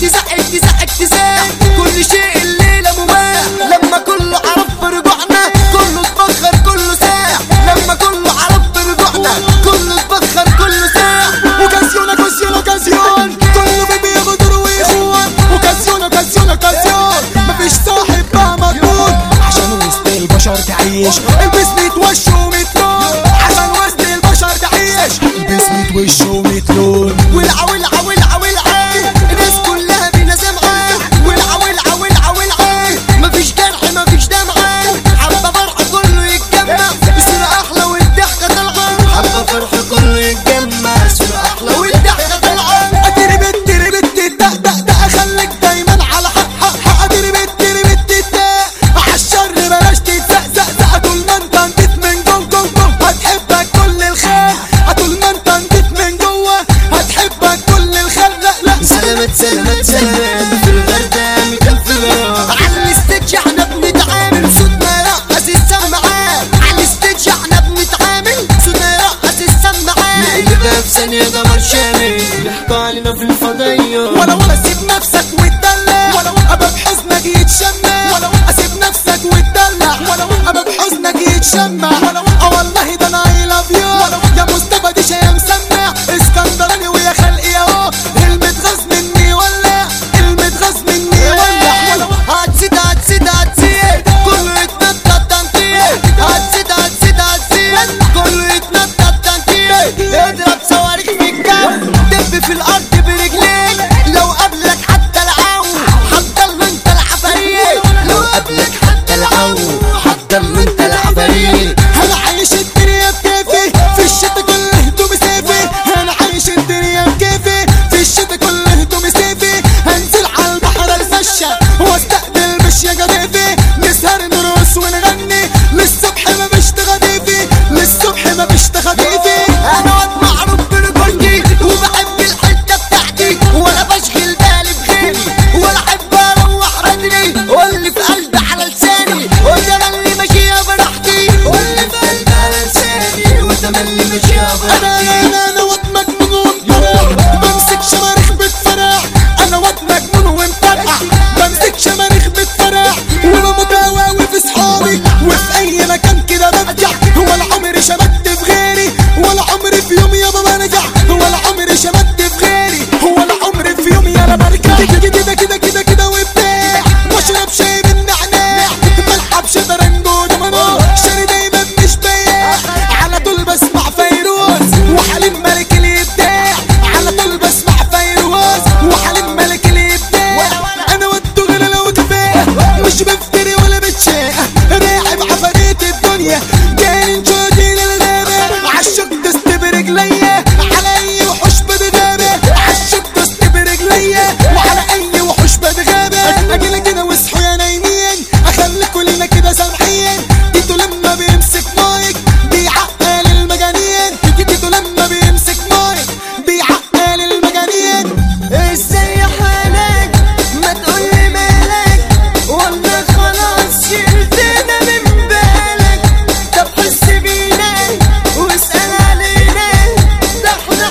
اجتزاع اجتزاع اجتزاع كل شيء الليلة مباح لما كله عرف برجوعنا كله اتبخر كله ساع لما كله عرف برجوعنا كله اتبخر كله ساع اوكازيون اوكازيون اوكازيون كله بيبي غدر ويخون اوكازيون اوكازيون اوكازيون مفيش صاحب بقى مضمون عشان وسط البشر تعيش البس ميت وش ومتلون عشان وسط البشر تعيش البس ميت وش ومتلون ولع ولع ولع ولع الناس كلها بينا سمعة ولع ولع ولع ولع مفيش جرح مفيش دمعة حبة فرح كله يتجمع الصورة أحلى والضحكة طالعة حبة فرح كله يتجمع الصورة أحلى والضحكة طالعة اديري بت ديري بت دا دا دا خليك دايما على حق حق حق اديري بت ديري بت دا عالشر بلاش تتزقزق زق طول ما انت نضيف من جوه جوه جوه هتحبك كل الخير طول ما انت نضيف من جوه هتحبك كل الخير لا لا سلامات سلامات سلامات في الغردة ميتين في الغرام على الستيج احنا بنتعامل صوتنا يرقص السماعات على الستيج احنا بنتعامل صوتنا يرقص السماعات نقلبها في ثانية دمر شامل بيحكوا علينا في الفضية ولا ولا سيب نفسك وتدلع ولا ابى بحزنك يتشمع ولا اسيب نفسك وتدلع ولا ابى بحزنك يتشمع ولا اه والله ده انا اي لاف يو يا مصطفى دي شيء مسمع اسكندراني ويا خلقي اهو المتغاظ مني ولا المتغاظ مني ولا هتزيد هتزيد هتزيد كله يتنطط تنطيط هتزيد هتزيد هتزيد كله يتنطط تنطيط اضرب صواريخ في الجو دب في الارض برجليك لو قبلك حتى العو حضر له انت العفاريت لو قبلك حتى العو حضر له انت العفاريت انا عايش الدنيا بكيفي في الشتا كل هدومي سيفي انا عايش الدنيا بكيفي في الشتا كل هدومي سيفي هنزل على البحر اتمشى واستقبل مشي جديفي نسهر نرقص ونغني للصبح ما فيش تغديفي للصبح ما فيش تغديفي انا واد معروف برجولتي وبحب الحته بتاعتي ولا بشغل بالي بغيري ولا احب اروح بدري واللي في قلبي على لساني وتملي ماشيه براحتي واللي في قلبي على لساني وتملي ماشيه انا براحتي انا انا واد مجنون ومطرقع بمسك شماريخ بتفرقع انا واد مجنون ومطرقع بمسك شماريخ بتفرقع وبموت هواوي في صحابي وفي اي مكان كده برجع ولا عمري شمت في غيري ولا عمري في يوم يابا برجع ولا عمري شمت في غيري ولا عمري في يوم يابا برجع كده كده كده كده وبتاع واشرب شاي بالنعناع بلعب شطرنج ودومينو شاري دايما مش بياع على طول بسمع فيروز وحليم ملك الابداع على طول بسمع فيروز وحليم ملك الابداع انا ودو غير لو كفايه مش بفتري ولا بتشاء راعب عفاريت الدنيا جاي جودي للغابه عالشوك دست برجليا على اي وحوش بتغابه عالشوك دست برجليا وعلى اي وحوش بتغابه اجي كده واصحوا يا نايمين اخليكوا لينا كده سامحين تيتو لما بيمسك مايك بيعقل المجانين تيتو لما بيمسك مايك بيعقل المجانين ازاي حالك ما تقولي مالك ولا خلاص شلتنا من بالك طب حس بينا واسأل علينا ده احنا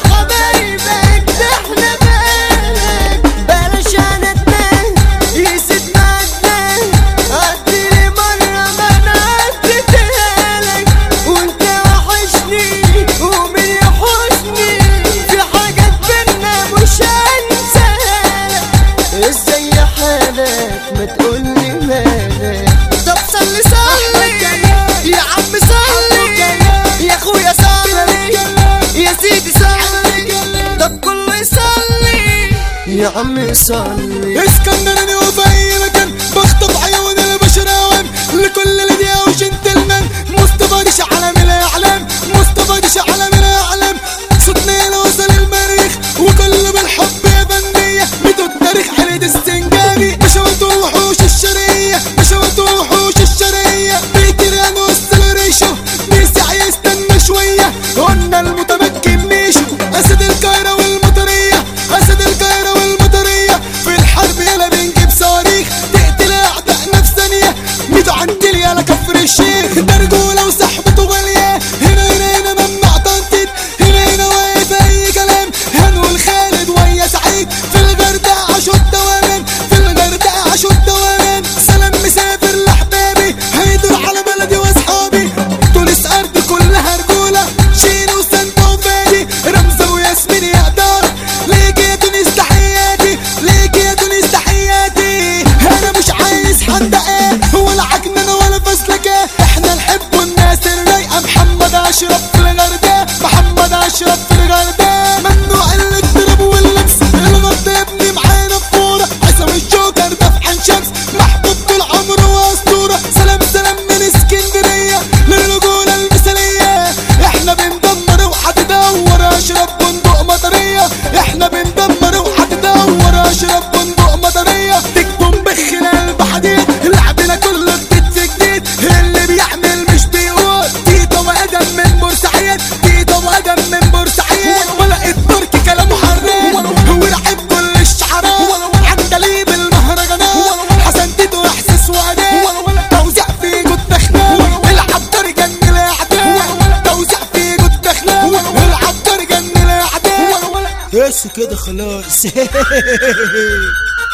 حبايبك ده احنا بالك بلاش عنتنا يزيد معدنا عديلي مرة ما انا عديتها لك وانت وحشني ومن يحوشني في حاجات بينا مش هنساها لك ازاي حالك ما تقولي مالك طب صلي صلي يا عم صلي يا اخويا صلي يا سيدي صلي طب كله يصلي يا عم صلي اسكندراني وفي اي مكان بخطب عيون البشر اوام لكل لدي او جنتلمان مصطفى ديش علم الاعلام مصطفى ديش علم الاعلام صوتنا هنا وصل المريخ وكله بالحب يا فنية ميتو التاريخ علي السنجابي بشوت وحوش الشرقية بشوت وحوش الشرقية بيتران وصل ريشو بيسع يستنى شوية قلنا المتمكن ميشو اسد القاهرة والمطرية اسد القاهرة والمطرية في الحرب يلا بنجيب صواريخ تقتل اعدائنا في ثانية ميتو عندي يلا بس كده خلاص